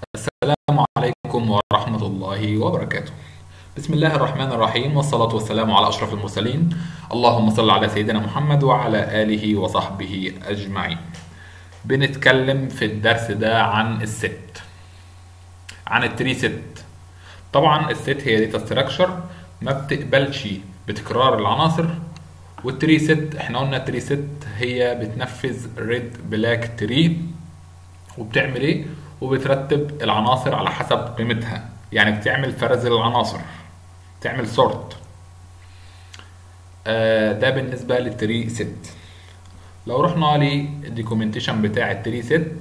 السلام عليكم ورحمة الله وبركاته بسم الله الرحمن الرحيم والصلاة والسلام على أشرف المرسلين اللهم صل على سيدنا محمد وعلى آله وصحبه أجمعين بنتكلم في الدرس ده عن الست عن التري ست طبعا الست هي داتا ستراكشر ما بتقبلش بتكرار العناصر والتري ست احنا قلنا التري ست هي بتنفذ ريد بلاك تري وبتعمل ايه وبترتب العناصر على حسب قيمتها يعني بتعمل فرز العناصر تعمل سورت آه ده بالنسبة للتري ست لو رحنا للديكومنتيشن بتاع التري ست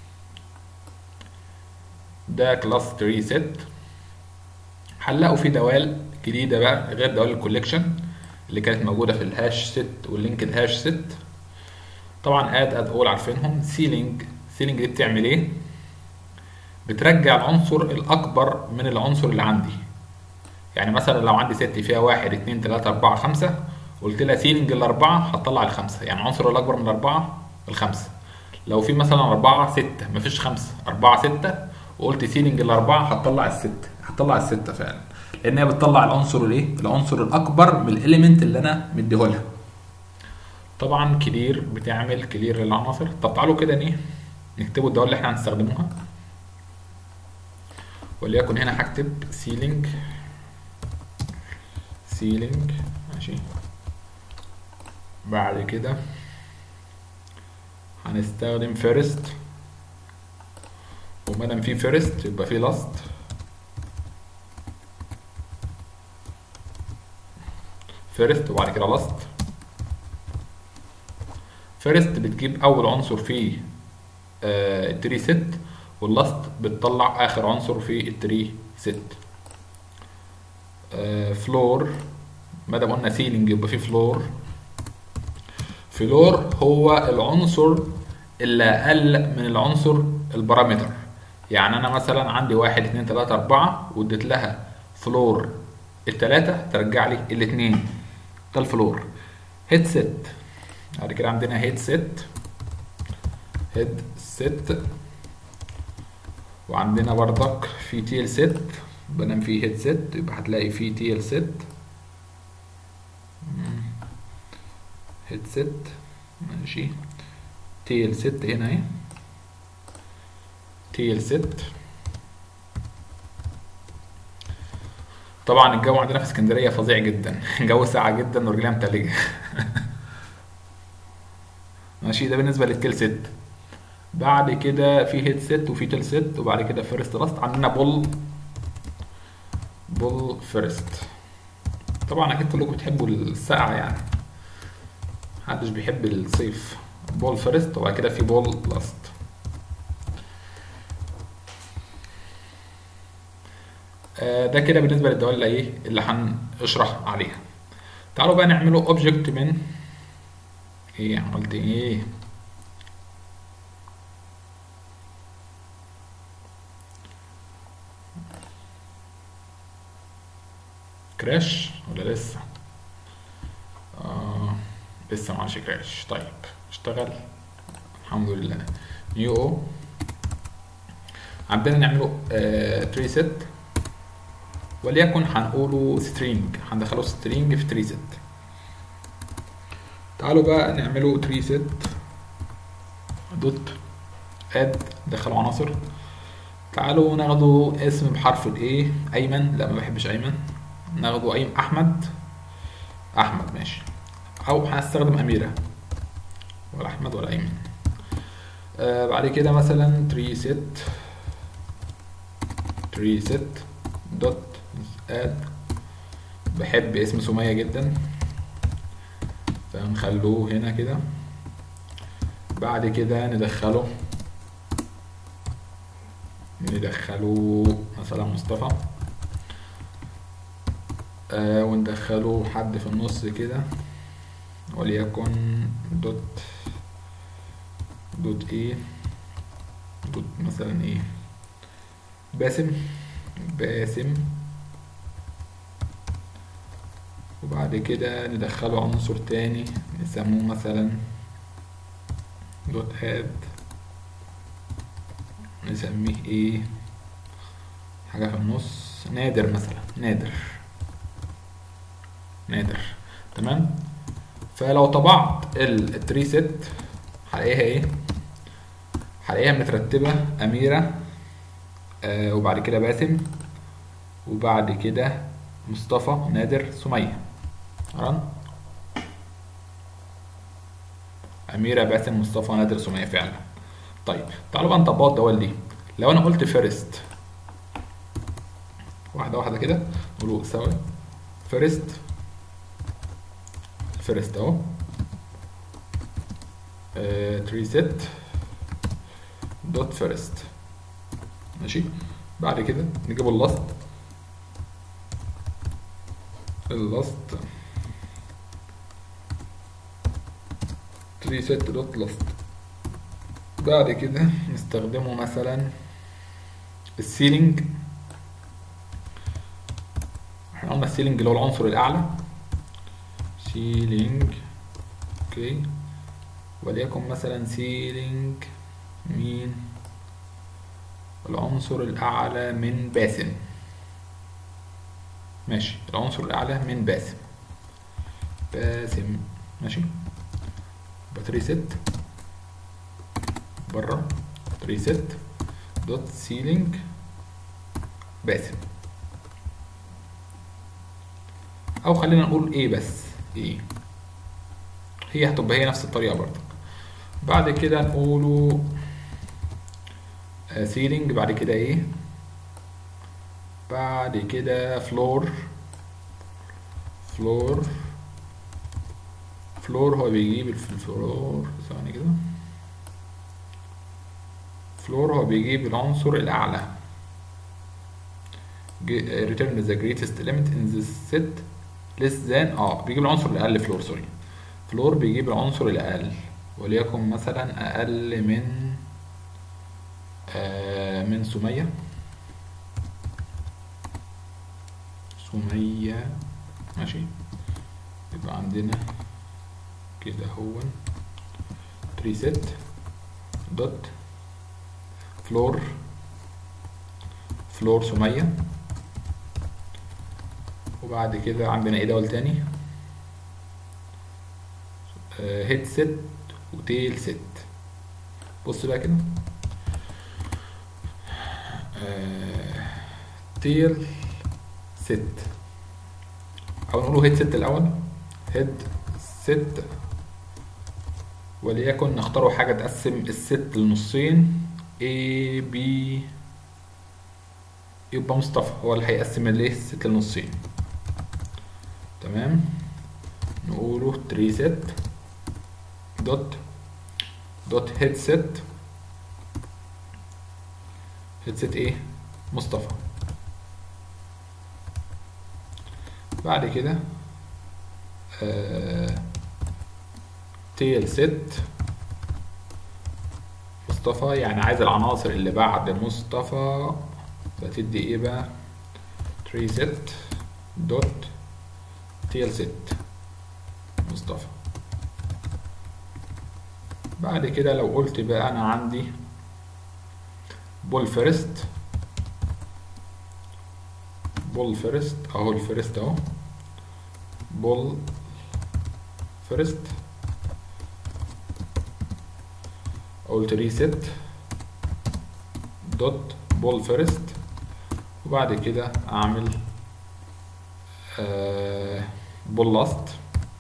ده كلاس تري ست هنلاقوا فيه دوال جديدة بقى غير دوال الكوليكشن اللي كانت موجودة في الهاش ست واللينكد هاش ست طبعا اد اد اول عارفينهم سيلينج سيلينج دي بتعمل ايه بترجع العنصر الاكبر من العنصر اللي عندي يعني مثلا لو عندي ست فيها واحد اتنين تلاتة اربعة خمسة قلت لها سيلينج الاربعة هتطلع الخمسة يعني العنصر الاكبر من الاربعة الخمسة لو في مثلا اربعة ستة مفيش خمسة اربعة ستة وقلت سيلينج الاربعة هتطلع الستة هتطلع الستة فعلا لان هي بتطلع العنصر الايه العنصر الاكبر من الاليمنت اللي انا مديهولها طبعا كلير بتعمل كلير للعناصر طب تعالوا كده ايه نكتبوا الدوال اللي احنا هنستخدموها وليكن هنا هكتب سيلينج سيلينج ماشي بعد كده هنستخدم فيرست وما دام في فيرست يبقى في لاست فيرست وبعد كده لاست فيرست بتجيب اول عنصر في آه التري ست واللاست بتطلع اخر عنصر في التري ست آه فلور ما دام قلنا سيلينج يبقى في فلور فلور هو العنصر اللي اقل من العنصر البارامتر يعني انا مثلا عندي واحد اتنين تلاتة اربعة واديت لها فلور التلاتة ترجع لي الاتنين ده الفلور هيد ست بعد كده عندنا هيد ست هيد ست وعندنا بردك في تيل ست بنام في هيد ست يبقى هتلاقي في تيل ست هيد ست ماشي تيل ست هنا اهي تيل ست طبعا الجو عندنا في اسكندريه فظيع جدا الجو ساقع جدا ورجليها متلجه ماشي ده بالنسبه للتيل ست بعد كده في هيد ست وفي تيل ست وبعد كده فيرست لاست عندنا بول بول فيرست طبعا اكيد كلكم بتحبوا السقعه يعني محدش بيحب الصيف بول فيرست وبعد كده في بول لاست ده كده بالنسبه للدوال اللي ايه اللي هنشرح عليها تعالوا بقى نعمله اوبجكت من ايه عملت ايه كراش ولا لسه آه لسه معلش كراش طيب اشتغل الحمد لله نيو او عندنا نعمله آه تري ست وليكن هنقوله سترينج هندخله سترينج في تري ست تعالوا بقى نعمله تري ست دوت اد ندخله عناصر تعالوا ناخده اسم بحرف الايه ايمن لا ما بحبش ايمن ناخده ايم احمد احمد ماشي او هنستخدم اميره ولا احمد ولا ايمن آه بعد كده مثلا تري ست تري ست دوت اد بحب اسم سمية جدا فنخلوه هنا كده بعد كده ندخله ندخله مثلا مصطفى آه وندخله حد في النص كده وليكن دوت دوت ايه دوت مثلا ايه باسم باسم وبعد كده ندخله عنصر تاني نسموه مثلا دوت اد نسميه ايه حاجة في النص نادر مثلا نادر نادر تمام فلو طبعت التري ست هلاقيها ايه هلاقيها مترتبة أميرة آه وبعد كده باسم وبعد كده مصطفى نادر سمية رن أميرة باسم مصطفى نادر سمية فعلا طيب تعالوا بقى نطبق الدوال دي لو أنا قلت فيرست واحدة واحدة كده نقول سوا فيرست فيرست اهو تري ست دوت فيرست ماشي بعد كده نجيب اللاست اللاست تري ست دوت لاست بعد كده نستخدمه مثلا السيلينج احنا قلنا السيلينج اللي هو العنصر الاعلى سيلينج اوكي وليكن مثلا سيلينج مين العنصر الأعلى من باسم ماشي العنصر الأعلى من باسم باسم ماشي باتري ست بره باتري ست دوت سيلينج باسم أو خلينا نقول ايه بس ايه هي هتبقى هي نفس الطريقة برضه بعد كده نقوله سيلينج بعد كده ايه بعد كده فلور فلور فلور هو بيجيب الفلور ثواني كده فلور هو بيجيب العنصر الأعلى return the greatest element in this set less than اه بيجيب العنصر الأقل فلور سوري فلور بيجيب العنصر الأقل وليكن مثلا أقل من آه من سمية سمية ماشي يبقى عندنا كده هو تريست دوت فلور فلور سمية وبعد كده عندنا ايه دول تاني هيد ست وتيل ست بص بقى كده آه تيل ست او نقوله هيد ست الاول هيد ست وليكن نختاروا حاجة تقسم الست لنصين A B يبقى مصطفى هو اللي هيقسم الايه الست لنصين تمام نقوله تري ست دوت دوت هيدسيت هيدسيت ايه مصطفى بعد كده آه تيل ست مصطفى يعني عايز العناصر اللي بعد مصطفى بتدي ايه بقى تري ست دوت تيل ست مصطفى بعد كده لو قلت بقى انا عندي بول فيرست بول فيرست اهو الفيرست اهو بول فيرست قلت ريست دوت بول فيرست وبعد كده اعمل آه بول لاست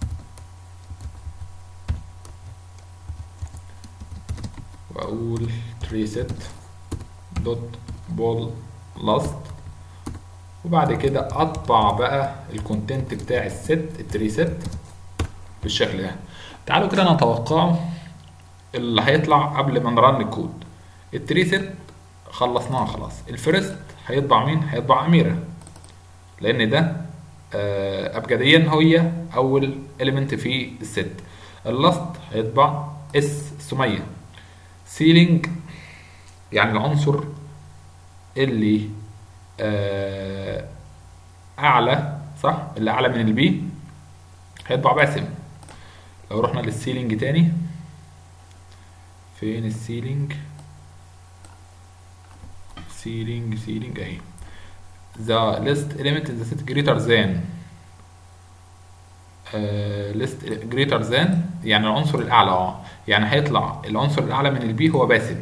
واقول تريست دوت بول لاست وبعد كده اطبع بقى الكونتنت بتاع الست التريست بالشكل ده تعالوا كده نتوقعه اللي هيطلع قبل ما نرن الكود التريست خلصناها خلاص الفيرست هيطبع مين هيطبع اميره لان ده ابجديا هي اول اليمنت في الست اللاست هيطبع اس سميه سيلينج يعني العنصر اللي اعلى صح اللي اعلى من البي هيطبع باسم لو رحنا للسيلينج تاني فين السيلينج سيلينج سيلينج اهي the list element in the set greater than آه list greater than يعني العنصر الاعلى اه يعني هيطلع العنصر الاعلى من البي هو باسم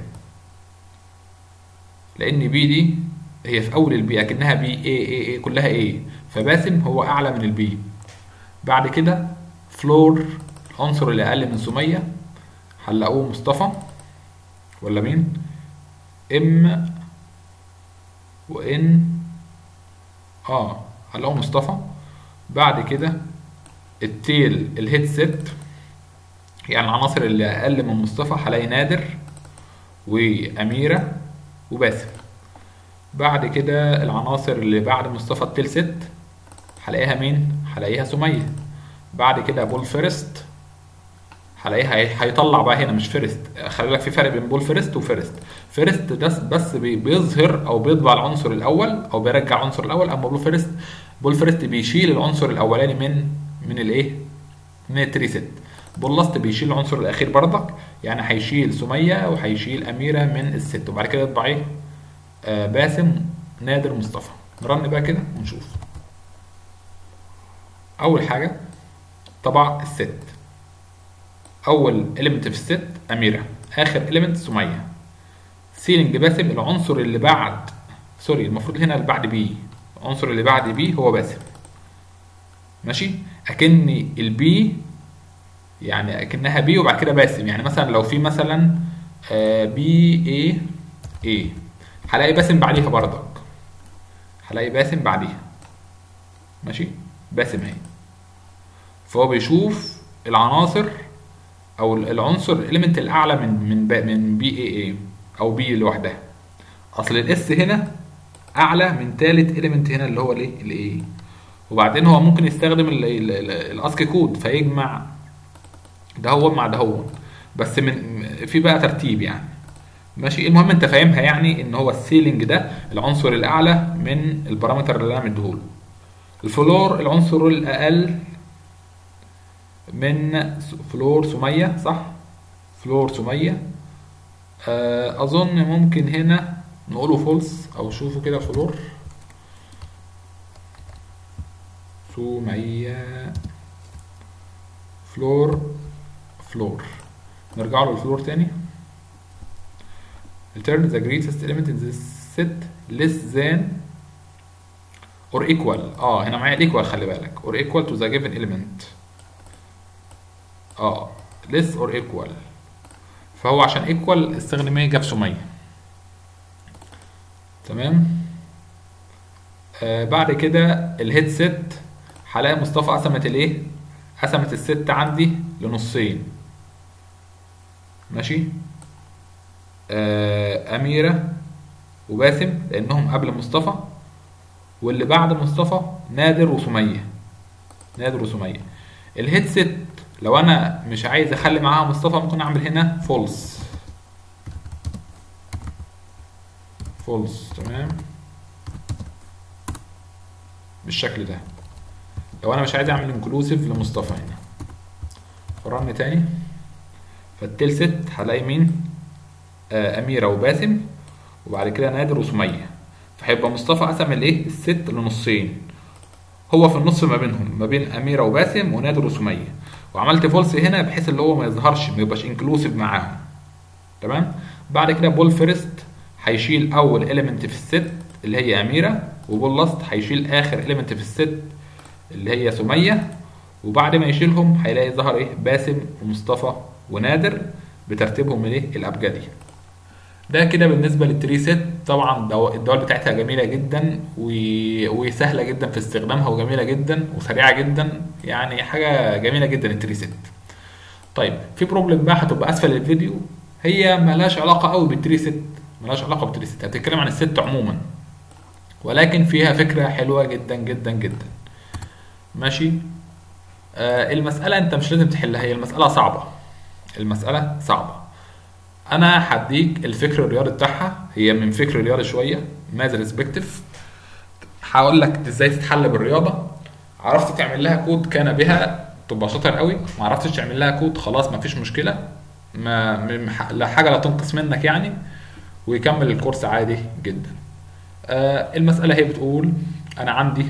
لان بي دي هي في اول البي اكنها بي اي اي اي كلها اي فباسم هو اعلى من البي بعد كده فلور العنصر اللي اقل من سميه هنلاقوه مصطفى ولا مين ام وان اه هنلاقوه مصطفى بعد كده التيل الهيدسيت يعني العناصر اللي اقل من مصطفى هلاقي نادر واميره وباسم بعد كده العناصر اللي بعد مصطفى التيل ست هلاقيها مين هلاقيها سميه بعد كده بول فيرست هلاقيها هي- هيطلع بقى هنا مش فيرست خلي بالك في فرق بين بول فيرست وفيرست فيرست ده بس بي- بيظهر او بيطبع العنصر الاول او بيرجع العنصر الاول اما بول فيرست بول فيرست بيشيل العنصر الاولاني من من الايه من التري ست بول لاست بيشيل العنصر الاخير برضك يعني هيشيل سميه وهيشيل اميره من الست وبعد كده يطبع ايه آه باسم نادر مصطفى نرن بقى كده ونشوف اول حاجه طبع الست اول element في الست اميره اخر element سميه سيلينج باسم العنصر اللي بعد سوري المفروض هنا اللي بعد بي العنصر اللي بعد بي هو باسم ماشي اكني البي يعني اكنها بي وبعد كده باسم يعني مثلا لو في مثلا بي اي اي هلاقي باسم بعديها برضك هلاقي باسم بعديها ماشي باسم اهي فهو بيشوف العناصر او العنصر الاليمنت الاعلى من من با- من بي اي اي او بي لوحدها اصل الاس هنا اعلى من ثالث اليمنت هنا اللي هو الايه الاي وبعدين هو ممكن يستخدم الاسكي كود فيجمع ده هو مع ده هو بس من في بقى ترتيب يعني ماشي المهم انت فاهمها يعني ان هو السيلينج ده العنصر الاعلى من البارامتر اللي انا مديهوله الفلور العنصر الاقل من س- فلور سمية صح فلور سمية آه، اظن ممكن هنا نقوله فولس او شوفوا كده فلور سمية فلور فلور نرجع له الفلور تاني return the greatest element in this set less than or equal اه هنا معايا الايكوال خلي بالك or equal to the given element اه less or equal فهو عشان equal استخدم ايه جاب سمية تمام آه بعد كده الهيد ست هلاقي مصطفى قسمت الايه قسمت الست عندي لنصين ماشي آه أميرة وباسم لأنهم قبل مصطفى واللي بعد مصطفى نادر وسمية نادر وسمية الهيدسيت لو أنا مش عايز أخلي معاها مصطفى ممكن أعمل هنا فولس فولس تمام بالشكل ده لو أنا مش عايز أعمل انكلوسيف لمصطفى هنا فرن تاني فالتيل ست هلاقي مين آه، أميرة وباسم وبعد كده نادر وسمية فهيبقى مصطفى قسم الايه الست لنصين هو في النص ما بينهم ما بين أميرة وباسم ونادر وسمية وعملت فولس هنا بحيث اللي هو ما يظهرش ما يبقاش انكلوسيف معاهم تمام بعد كده بول فيرست هيشيل اول اليمنت في الست اللي هي أميرة وبول لاست هيشيل آخر اليمنت في الست اللي هي سمية وبعد ما يشيلهم هيلاقي ظهر ايه باسم ومصطفى ونادر بترتيبهم الايه الابجدي ده كده بالنسبه للتري سيت طبعا دو- الدول بتاعتها جميله جدا و- وسهله جدا في استخدامها وجميله جدا وسريعه جدا يعني حاجه جميله جدا التري سيت طيب في بروبلم بقى هتبقى اسفل الفيديو هي ملهاش علاقه قوي بالتري سيت ملهاش علاقه بالتري سيت هتتكلم عن الست عموما ولكن فيها فكره حلوه جدا جدا جدا ماشي آه المساله انت مش لازم تحلها هي المساله صعبه المساله صعبه انا هديك الفكر الرياضي بتاعها هي من فكر رياضي شويه ماذا ريسبكتيف هقول لك ازاي تتحل بالرياضه عرفت تعمل لها كود كان بها تبقى شاطر قوي ما عرفتش تعمل لها كود خلاص ما فيش مشكله ما م- لا حاجه لا تنقص منك يعني ويكمل الكورس عادي جدا آه المسألة هي بتقول أنا عندي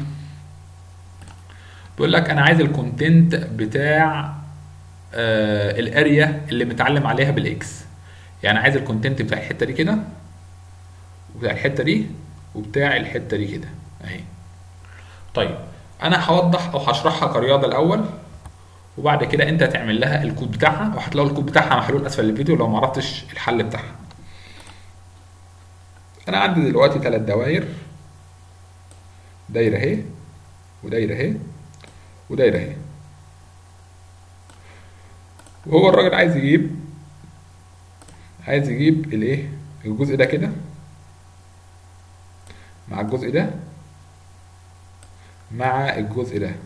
بيقول لك أنا عايز الكونتنت بتاع آه الاريا اللي متعلم عليها بالاكس يعني عايز الكونتنت بتاع الحتة دي كده وبتاع الحتة دي وبتاع الحتة دي كده اهي طيب انا هوضح او هشرحها كرياضة الاول وبعد كده انت هتعمل لها الكود بتاعها وهتلاقوا الكود بتاعها محلول اسفل الفيديو لو ما عرفتش الحل بتاعها انا عندي دلوقتي ثلاث دوائر دايره اهي ودايره اهي ودايره اهي وهو الراجل عايز يجيب عايز يجيب الايه الجزء ده كده مع الجزء ده مع الجزء ده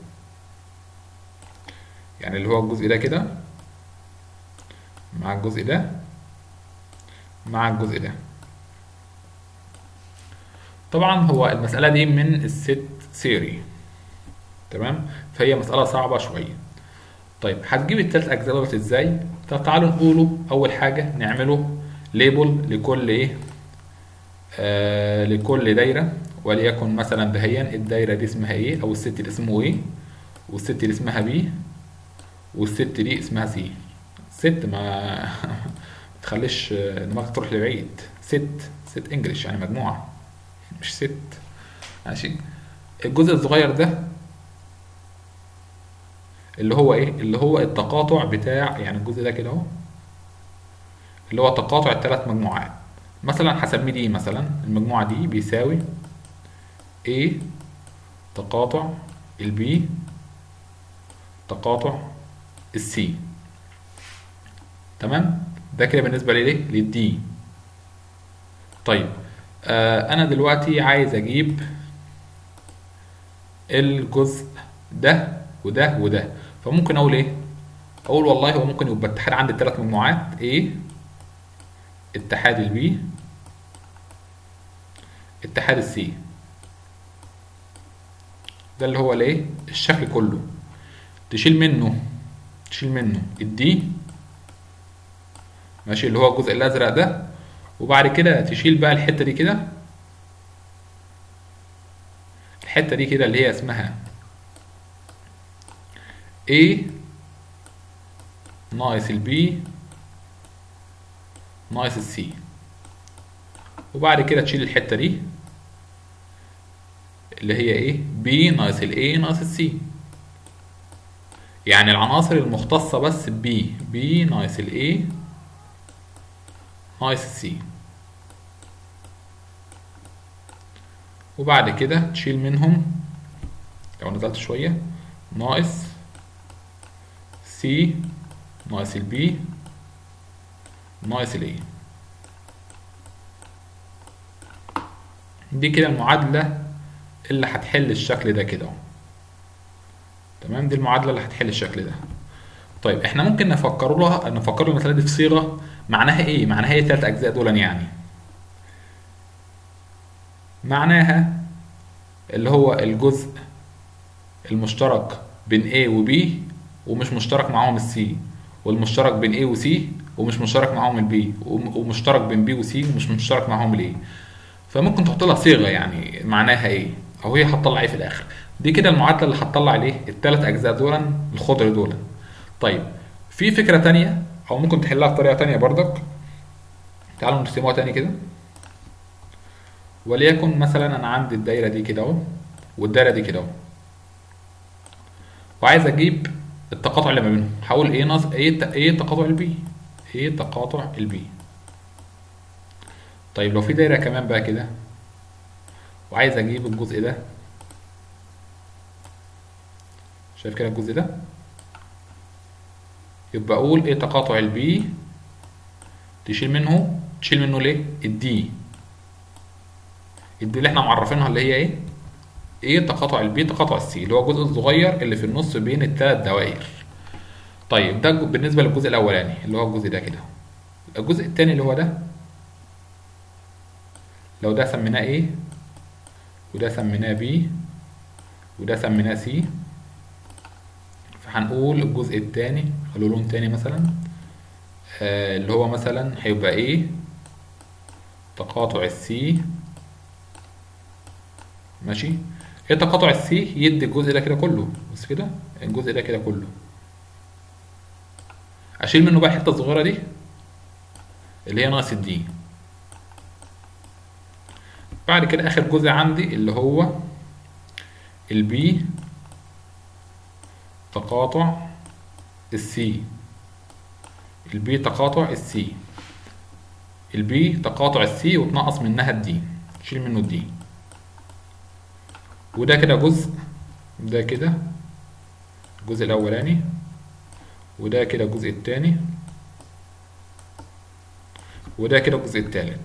يعني اللي هو الجزء ده كده مع الجزء ده مع الجزء ده طبعا هو المسألة دي من الست سيري تمام فهي مسألة صعبة شوية طيب هتجيب التلات أجزاء دولت ازاي؟ طب تعالوا نقوله أول حاجة نعمله ليبل لكل إيه؟ آه لكل دايرة وليكن مثلا دهيا الدايرة دي اسمها إيه أو الست دي اسمه إيه والست دي اسمها بي والست دي اسمها سي ست ما تخليش دماغك تروح لبعيد ست ست انجلش يعني مجموعة مش ست ماشي الجزء الصغير ده اللي هو ايه اللي هو التقاطع بتاع يعني الجزء ده كده اهو اللي هو تقاطع الثلاث مجموعات مثلا هسميه دي مثلا المجموعة دي بيساوي A تقاطع البي تقاطع السي تمام ده كده بالنسبة ليه للدي طيب آه انا دلوقتي عايز اجيب الجزء ده وده وده فممكن اقول ايه اقول والله هو ممكن يبقى اتحاد عندي الثلاث مجموعات A اتحاد البي اتحاد السي ده اللي هو الايه الشكل كله تشيل منه تشيل منه الدي ماشي اللي هو الجزء الازرق ده وبعد كده تشيل بقى الحته دي كده الحته دي كده اللي هي اسمها A ناقص البي ناقص السي وبعد كده تشيل الحته دي اللي هي ايه B ناقص ال A ناقص ال C يعني العناصر المختصة بس ب B B ناقص ال A ناقص ال C وبعد كده تشيل منهم لو نزلت شوية ناقص C ناقص ال B ناقص ال A دي كده المعادلة اللي هتحل الشكل ده كده اهو تمام دي المعادله اللي هتحل الشكل ده طيب احنا ممكن نفكر لها نفكر له المساله دي في صيغه معناها ايه معناها ايه الثلاث اجزاء دول يعني معناها اللي هو الجزء المشترك بين A و B ومش مشترك معاهم السي والمشترك بين A و C ومش مشترك معاهم البي ومشترك بين B و C ومش مشترك معاهم الايه فممكن تحط لها صيغه يعني معناها ايه او هي هتطلع ايه في الاخر دي كده المعادله اللي هتطلع عليه الثلاث اجزاء دول الخضر دول طيب في فكره تانية او ممكن تحلها بطريقه تانية برضك تعالوا نرسموها تاني كده وليكن مثلا انا عندي الدايره دي كده اهو والدايره دي كده اهو وعايز اجيب التقاطع اللي ما بينهم هقول ايه ناقص ايه ايه تقاطع البي ايه تقاطع البي طيب لو في دايره كمان بقى كده وعايز اجيب الجزء ده شايف كده الجزء ده يبقى اقول ايه تقاطع البي تشيل منه تشيل منه ليه الدي الدي اللي احنا معرفينها اللي هي ايه ايه تقاطع البي تقاطع السي اللي هو الجزء الصغير اللي في النص بين الثلاث دوائر طيب ده بالنسبه للجزء الاولاني اللي هو الجزء ده كده الجزء الثاني اللي هو ده لو ده سميناه ايه وده سميناه بي وده سميناه سي فهنقول الجزء الثاني خلوا لون تاني مثلا آه اللي هو مثلا هيبقى ايه تقاطع السي ماشي ايه تقاطع السي يدي الجزء ده كده كله بس كده الجزء ده كده كله اشيل منه بقى الحته الصغيره دي اللي هي ناقص الدي بعد كده اخر جزء عندي اللي هو البي تقاطع السي البي تقاطع السي البي تقاطع السي وتنقص منها الدي شيل منه الدي وده كده جزء ده كده الجزء الاولاني وده كده الجزء التاني وده كده الجزء التالت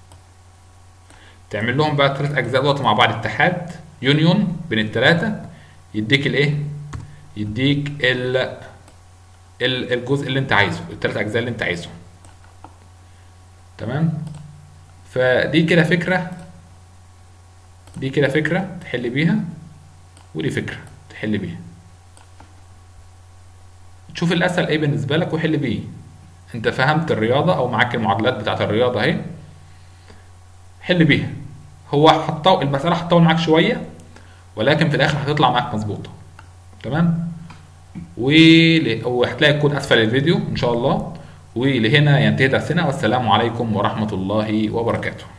تعمل لهم بقى الثلاث اجزاء دوت مع بعض اتحاد يونيون بين الثلاثه يديك الايه يديك ال ال- الجزء اللي انت عايزه الثلاث اجزاء اللي انت عايزهم تمام فدي كده فكره دي كده فكره تحل بيها ودي فكره تحل بيها تشوف الاسهل ايه بالنسبه لك وحل بيه انت فهمت الرياضه او معاك المعادلات بتاعت الرياضه اهي حل بيها هو حطوا المساله حطوا معاك شويه ولكن في الاخر هتطلع معاك مظبوطه تمام ول- وهتلاقي الكود اسفل الفيديو ان شاء الله ولهنا ينتهي درسنا والسلام عليكم ورحمه الله وبركاته